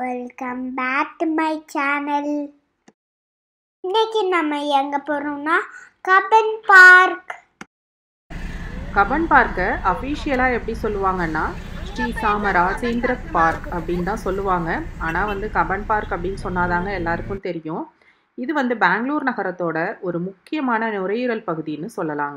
welcome back to my channel இன்னைக்கு நம்ம எங்க போறோம்னா கபன் பார்க் கபன் பார்க்கை அஃபீஷியலாக எப்படி சொல்லுவாங்கன்னா ஸ்ரீ சாம ராஜேந்திர பார்க் அப்படின்னு தான் சொல்லுவாங்க ஆனால் வந்து கபன் பார்க் அப்படின்னு சொன்னாதாங்க எல்லாருக்கும் தெரியும் இது வந்து பெங்களூர் நகரத்தோட ஒரு முக்கியமான நுரையீரல் பகுதின்னு சொல்லலாங்க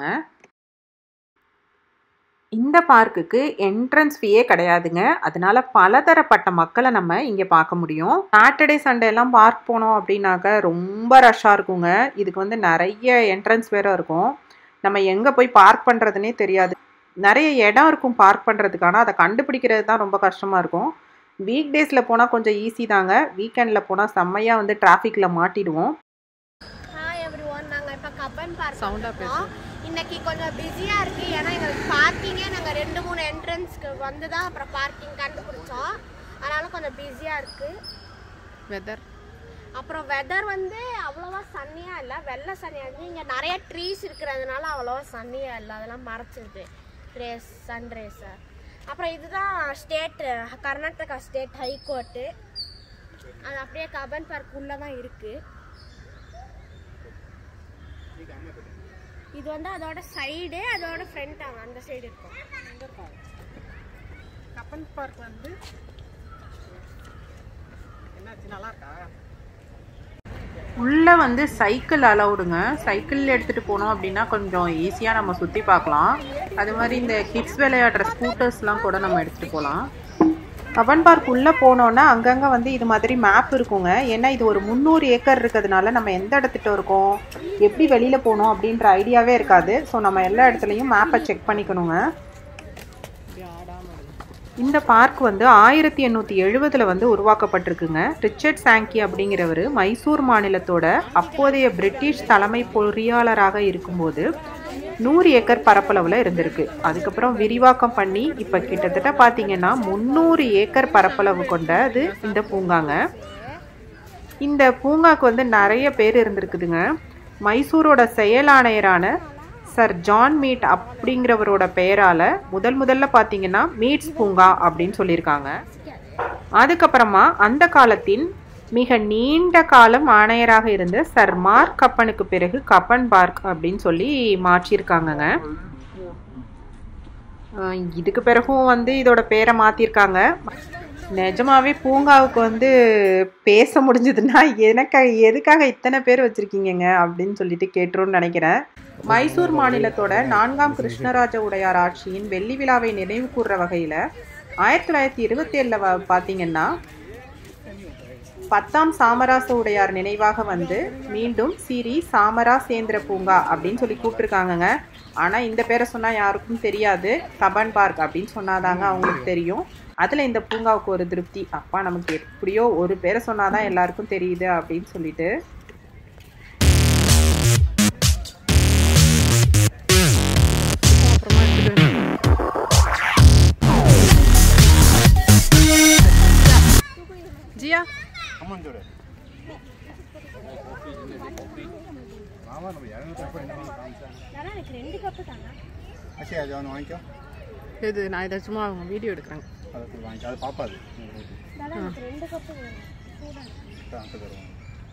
இந்த பார்க்குக்கு என்ட்ரன்ஸ் ஃபீயே கிடையாதுங்க அதனால பலதரப்பட்ட மக்களை நம்ம இங்கே பார்க்க முடியும் சாட்டர்டே சண்டே எல்லாம் பார்க் போனோம் அப்படின்னாக்க ரொம்ப ரஷ்ஷாக இருக்குங்க இதுக்கு வந்து நிறைய என்ட்ரன்ஸ் வேற இருக்கும் நம்ம எங்கே போய் பார்க் பண்ணுறதுனே தெரியாது நிறைய இடம் இருக்கும் பார்க் பண்ணுறதுக்கான அதை கண்டுபிடிக்கிறது தான் ரொம்ப கஷ்டமாக இருக்கும் வீக் டேஸில் போனால் கொஞ்சம் ஈஸி தாங்க வீக்கெண்டில் போனால் செம்மையாக வந்து டிராஃபிக்கில் மாட்டிடுவோம் ஹாய் எவ்ரி ஒன் நாங்கள் இப்போ கப்பன் பார்க் Sound ஆ இருக்கோம் இன்னைக்கு கொஞ்சம் பிஸியாக இருக்குது ஏன்னா எங்களுக்கு பார்க்கிங்கே நாங்கள் ரெண்டு மூணு என்ட்ரன்ஸ்க்கு வந்து தான் அப்புறம் பார்க்கிங் கண்டுபிடிச்சோம் அதனால கொஞ்சம் பிஸியாக இருக்குது வெதர் அப்புறம் வெதர் வந்து அவ்வளோவா சன்னியாக இல்லை வெள்ளை சன்னியாக இருக்குது இங்கே நிறைய ட்ரீஸ் இருக்கிறதுனால அவ்வளோவா சன்னியாக இல்லை அதெல்லாம் மறைச்சிருது ரேஸ் சன் ரேஸை அப்புறம் இதுதான் ஸ்டேட்டு கர்நாடகா ஸ்டேட் ஹைகோர்ட்டு அது அப்படியே கபன் பார்க் உள்ளே தான் இருக்குது இது வந்து அதோட சைடு அதோட ஃப்ரண்ட் அங்க அந்த சைடு இருக்கும் கப்பன் பார்க் வந்து என்னாச்சு நல்லா இருக்கா உள்ளே வந்து சைக்கிள் அலவுடுங்க சைக்கிள் எடுத்துகிட்டு போனோம் அப்படின்னா கொஞ்சம் ஈஸியாக நம்ம சுற்றி பார்க்கலாம் அது மாதிரி இந்த கிட்ஸ் விளையாடுற ஸ்கூட்டர்ஸ்லாம் கூட நம்ம எடுத்துகிட்டு போகலாம் கபன் பார்க் உள்ளே போனோன்னா அங்கங்கே வந்து இது மாதிரி மேப் இருக்குங்க ஏன்னா இது ஒரு முந்நூறு ஏக்கர் இருக்கிறதுனால நம்ம எந்த இடத்துட்ட இருக்கோம் எப்படி வெளியில் போகணும் அப்படின்ற ஐடியாவே இருக்காது ஸோ நம்ம எல்லா இடத்துலையும் மேப்பை செக் பண்ணிக்கணுங்க இந்த பார்க் வந்து ஆயிரத்தி எண்ணூற்றி எழுபதில் வந்து உருவாக்கப்பட்டிருக்குங்க ரிச்சர்ட் சாங்கி அப்படிங்கிறவர் மைசூர் மாநிலத்தோட அப்போதைய பிரிட்டிஷ் தலைமை பொறியாளராக இருக்கும்போது நூறு ஏக்கர் பரப்பளவில் இருந்திருக்கு அதுக்கப்புறம் விரிவாக்கம் பண்ணி இப்போ கிட்டத்தட்ட பார்த்தீங்கன்னா முந்நூறு ஏக்கர் பரப்பளவு கொண்டது இந்த பூங்காங்க இந்த பூங்காக்கு வந்து நிறைய பேர் இருந்திருக்குதுங்க மைசூரோட செயல் ஆணையரான சர் ஜான் மீட் அப்படிங்கிறவரோட பெயரால் முதல் முதல்ல பார்த்தீங்கன்னா மீட்ஸ் பூங்கா அப்படின்னு சொல்லியிருக்காங்க அதுக்கப்புறமா அந்த காலத்தின் மிக நீண்ட காலம் ஆணையராக இருந்த சர் மார்க் கப்பனுக்கு பிறகு கப்பன் பார்க் அப்படின்னு சொல்லி மாற்றியிருக்காங்கங்க ஆஹ் இதுக்கு பிறகும் வந்து இதோட பேரை மாற்றிருக்காங்க நிஜமாவே பூங்காவுக்கு வந்து பேச முடிஞ்சதுன்னா எனக்கு எதுக்காக இத்தனை பேர் வச்சுருக்கீங்கங்க அப்படின்னு சொல்லிட்டு கேட்டுருன்னு நினைக்கிறேன் மைசூர் மாநிலத்தோட நான்காம் கிருஷ்ணராஜ உடையார் ஆட்சியின் வெள்ளி விழாவை நினைவு கூர்ற வகையில் ஆயிரத்தி தொள்ளாயிரத்தி இருபத்தி ஏழில் பார்த்தீங்கன்னா பத்தாம் சாமராச உடையார் நினைவாக வந்து மீண்டும் சிரி சாமராசேந்திர பூங்கா அப்படின்னு சொல்லி கூப்பிட்டுருக்காங்கங்க ஆனால் இந்த பேரை சொன்னால் யாருக்கும் தெரியாது கபன் பார்க் அப்படின்னு சொன்னாதாங்க அவங்களுக்கு தெரியும் அதில் இந்த பூங்காவுக்கு ஒரு திருப்தி அப்பா நமக்கு எப்படியோ ஒரு பேரை சொன்னாதான் எல்லாருக்கும் தெரியுது அப்படின்னு சொல்லிட்டு ஜியா அம்மன் ஜோடு மாமா நம்ம இரநூத்தி அப்போ என்ன காமிச்சா ஆனால் எனக்கு ரெண்டு கப்பு தானே அச்சே அது ஒன்று வாங்கிக்கோ இது நான் இதை சும்மா அவங்க வீடியோ எடுக்கிறேங்க அதை போய் வாங்கிக்கோ அது பாப்பாது தானே எனக்கு ரெண்டு கப்பு வேணும் சூடாக அங்கே தருவாங்க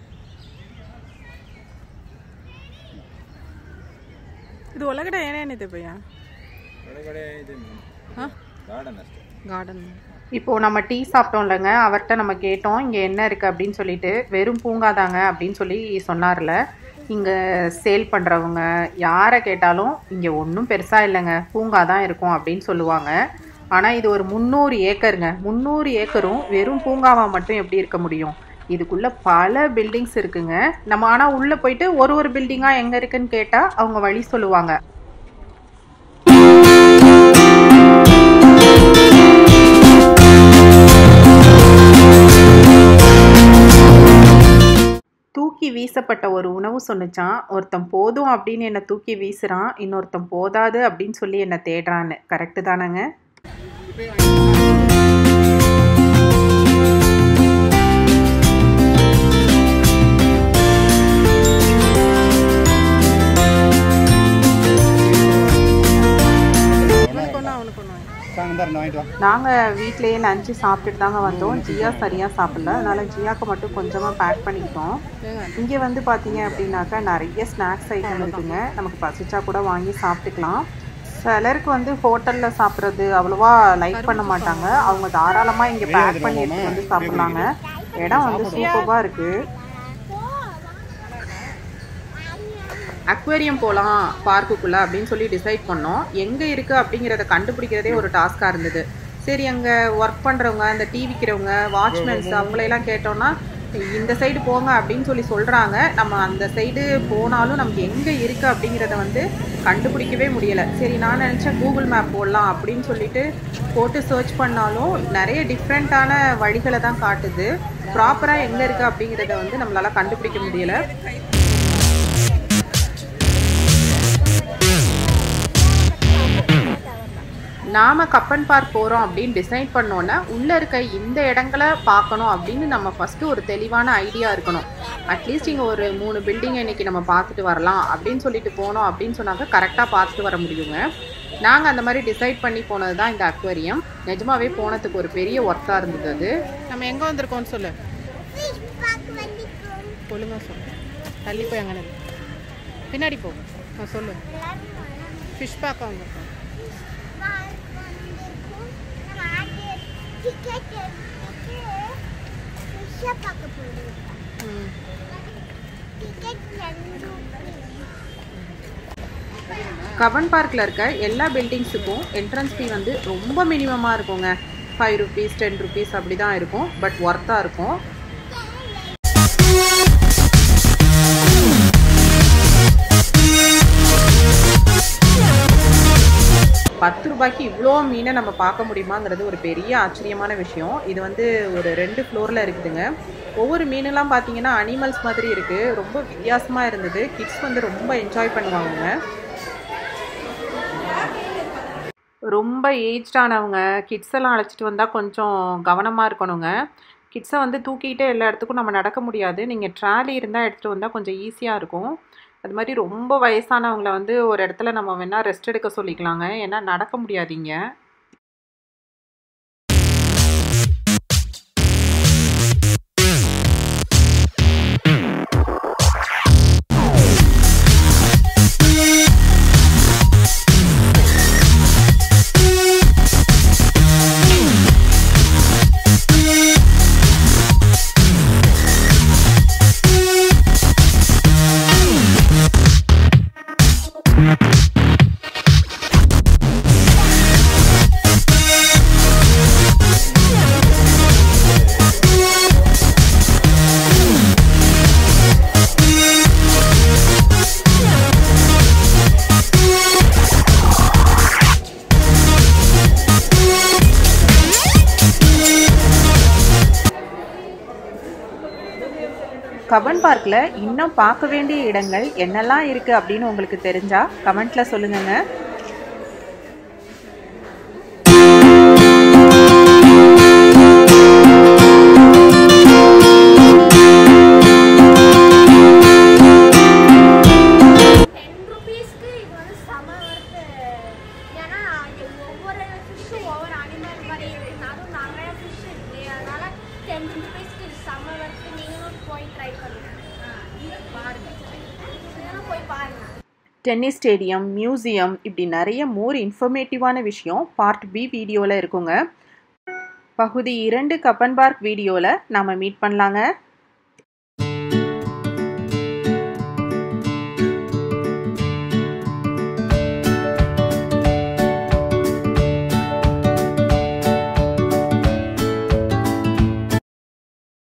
ಇದು ಒಳಗಡೆ ಏನೇನಿದೆ ಭಯ್ಯ ಒಳಗಡೆ ಇದೆ ಗಾರ್ಡನ್ ಅಷ್ಟೇ கார்டன் இப்போ நம்ம டீ சாப்பிட்டோம் இல்லைங்க அவர்கிட்ட நம்ம கேட்டோம் இங்கே என்ன இருக்குது அப்படின்னு சொல்லிட்டு வெறும் பூங்காதாங்க அப்படின்னு சொல்லி சொன்னார்ல இங்கே சேல் பண்ணுறவங்க யாரை கேட்டாலும் இங்கே ஒன்றும் பெருசாக இல்லைங்க பூங்கா தான் இருக்கும் அப்படின்னு சொல்லுவாங்க ஆனால் இது ஒரு முந்நூறு ஏக்கருங்க முந்நூறு ஏக்கரும் வெறும் பூங்காவாக மட்டும் எப்படி இருக்க முடியும் இதுக்குள்ளே பல பில்டிங்ஸ் இருக்குங்க நம்ம ஆனால் உள்ளே போயிட்டு ஒரு ஒரு பில்டிங்காக எங்கே இருக்குன்னு கேட்டால் அவங்க வழி சொல்லுவாங்க தூக்கி வீசப்பட்ட ஒரு உணவு சொன்னுச்சான் ஒருத்தன் போதும் அப்படின்னு என்னை தூக்கி வீசுறான் இன்னொருத்தன் போதாது அப்படின்னு சொல்லி என்னை தேடுறான்னு கரெக்டு தானேங்க சாங்க தான் ரெண்டு வாங்கிட்டு வா நாங்கள் வீட்டிலேயே லஞ்சு சாப்பிட்டுட்டு தாங்க வந்தோம் ஜியா சரியாக சாப்பிடல அதனால் ஜியாக்கு மட்டும் கொஞ்சமாக பேக் பண்ணிக்கிட்டோம் இங்கே வந்து பார்த்தீங்க அப்படின்னாக்கா நிறைய ஸ்நாக்ஸ் ஐட்டம் இருக்குங்க நமக்கு பசிச்சா கூட வாங்கி சாப்பிட்டுக்கலாம் சிலருக்கு வந்து ஹோட்டலில் சாப்பிட்றது அவ்வளோவா லைக் பண்ண மாட்டாங்க அவங்க தாராளமாக இங்கே பேக் பண்ணி எடுத்து வந்து சாப்பிட்லாங்க இடம் வந்து சூப்பராக இருக்குது அக்வேரியம் போகலாம் பார்க்குக்குள்ளே அப்படின்னு சொல்லி டிசைட் பண்ணோம் எங்கே இருக்குது அப்படிங்கிறத கண்டுபிடிக்கிறதே ஒரு டாஸ்காக இருந்தது சரி அங்கே ஒர்க் பண்ணுறவங்க இந்த டீ விற்கிறவங்க வாட்ச்மேன்ஸ் அவங்களையெல்லாம் கேட்டோன்னா இந்த சைடு போங்க அப்படின்னு சொல்லி சொல்கிறாங்க நம்ம அந்த சைடு போனாலும் நமக்கு எங்கே இருக்குது அப்படிங்கிறத வந்து கண்டுபிடிக்கவே முடியலை சரி நான் நினச்சேன் கூகுள் மேப் போடலாம் அப்படின்னு சொல்லிட்டு போட்டு சர்ச் பண்ணாலும் நிறைய டிஃப்ரெண்ட்டான வழிகளை தான் காட்டுது ப்ராப்பராக எங்கே இருக்குது அப்படிங்கிறத வந்து நம்மளால் கண்டுபிடிக்க முடியலை நாம கப்பன் பார்க் போகிறோம் அப்படின்னு டிசைட் பண்ணோன்னே உள்ளே இருக்க இந்த இடங்களை பார்க்கணும் அப்படின்னு நம்ம ஃபஸ்ட்டு ஒரு தெளிவான ஐடியா இருக்கணும் அட்லீஸ்ட் இங்கே ஒரு மூணு பில்டிங் இன்னைக்கு நம்ம பார்த்துட்டு வரலாம் அப்படின்னு சொல்லிட்டு போனோம் அப்படின்னு சொன்னாக்க கரெக்டாக பார்த்துட்டு வர முடியுங்க நாங்கள் அந்த மாதிரி டிசைட் பண்ணி போனது தான் இந்த அக்வேரியம் நிஜமாவே போனதுக்கு ஒரு பெரிய ஒர்க்காக இருந்தது அது நம்ம எங்கே வந்திருக்கோம்னு சொல்லு ஒழுங்கா சொல்லு தள்ளி போய் அங்கே பின்னாடி போ நான் சொல்லு ஃபிஷ் பார்க்க வந்திருக்கோம் ம் கவன் பார்க்கில் இருக்க எல்லா பில்டிங்ஸுக்கும் என்ட்ரன்ஸ் ஃபீ வந்து ரொம்ப மினிமமாக இருக்குங்க ஃபைவ் ருபீஸ் டென் ருபீஸ் அப்படி தான் இருக்கும் பட் ஒர்த்தாக இருக்கும் பத்து ரூபாய்க்கு இவ்வளோ மீனை நம்ம பார்க்க முடியுமாங்கிறது ஒரு பெரிய ஆச்சரியமான விஷயம் இது வந்து ஒரு ரெண்டு ஃப்ளோரில் இருக்குதுங்க ஒவ்வொரு மீனெல்லாம் பார்த்தீங்கன்னா அனிமல்ஸ் மாதிரி இருக்குது ரொம்ப வித்தியாசமாக இருந்தது கிட்ஸ் வந்து ரொம்ப என்ஜாய் பண்ணுவாங்க ரொம்ப ஏஜ்டானவங்க கிட்ஸ் எல்லாம் அழைச்சிட்டு வந்தால் கொஞ்சம் கவனமாக இருக்கணுங்க கிட்ஸை வந்து தூக்கிட்டே எல்லா இடத்துக்கும் நம்ம நடக்க முடியாது நீங்கள் ட்ராலி இருந்தால் எடுத்துகிட்டு வந்தால் கொஞ்சம் ஈஸியாக இருக்கும் அது மாதிரி ரொம்ப வயசானவங்கள வந்து ஒரு இடத்துல நம்ம வேணால் ரெஸ்ட் எடுக்க சொல்லிக்கலாங்க ஏன்னா நடக்க முடியாதீங்க கபன் பார்க்கில் இன்னும் பார்க்க வேண்டிய இடங்கள் என்னெல்லாம் இருக்குது அப்படின்னு உங்களுக்கு தெரிஞ்சா கமெண்ட்டில் சொல்லுங்கங்க டென் ருபீஸ்க்கு இது வந்து செம ஒர்த்து ஏன்னா இது ஒவ்வொரு ஃபிஷ்ஷும் ஒவ்வொரு அனிமல் மாதிரி இருக்கு அதுவும் நிறைய ஃபிஷ் இருக்கு அதனால டென் ருபீஸ்க்கு இது செம ஒர்த்து நீங்களும் போய் ட்ரை பண்ணுங்க பாருங்க நீங்களும் போய் பாருங்க டென்னிஸ் ஸ்டேடியம் மியூசியம் இப்படி நிறைய மோர் இன்ஃபர்மேட்டிவான விஷயம் பார்ட் பி வீடியோவில் இருக்குங்க பகுதி இரண்டு கப்பன் பார்க் வீடியோவில் நாம் மீட் பண்ணலாங்க